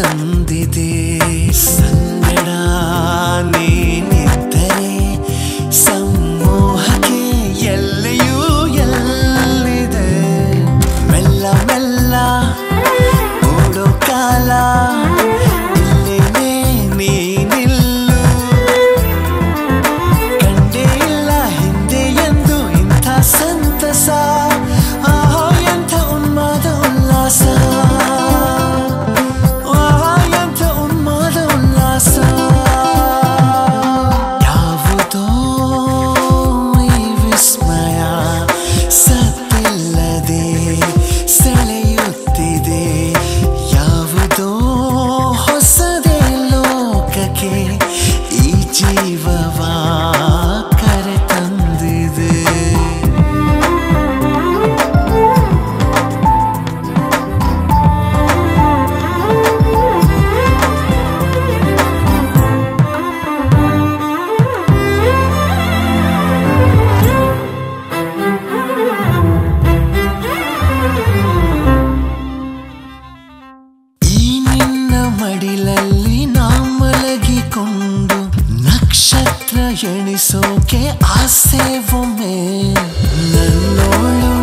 ತಂದಿದೆ ಸಂಗಡ ನೀನಿದ್ದರೆ ಸಮೂಹಕ್ಕೆ ಎಲ್ಲೆಯೂ ಎಲ್ಲಿದೆ ಮೆಲ್ಲ ಮೆಲ್ಲ ಓಡೋ ಕಾಲ ಇಲ್ಲೇನೆ ನೀನಿಲ್ಲು ಕಂಡೇ ಇಲ್ಲ ಹಿಂದೆ ಎಂದು ಇಂಥ ಸಂತಸ ಆಹಾ ಎಂಥ ಉನ್ಮಾದ ಉಲ್ಲಾಸ ಆಹಾ ಎಂಥ ಉನ್ಮಾದ ಉಲ್ಲಾಸ ಯಾವುದೋ ಈ ವಿಸ್ಮಯ ಸತ್ತಿಲ್ಲದೆ ಸೆಳೆಯುತ್ತಿದೆ ಯಾವುದೋ ಹೊಸದೇ ಲೋಕಕ್ಕೆ ಈ ಜೀವವ ಕರೆತಂದಿದೆ ಈ ನಿನ್ನ ಮಡಿಲಲ್ಲಿ ನಾ ಮಲಗಿಕೊಂಡು ನಕ್ಷತ್ರ ಎಣಿಸೋಕೆ ಆಸೆ ಒಮ್ಮೆ ನನ್ನೋಳು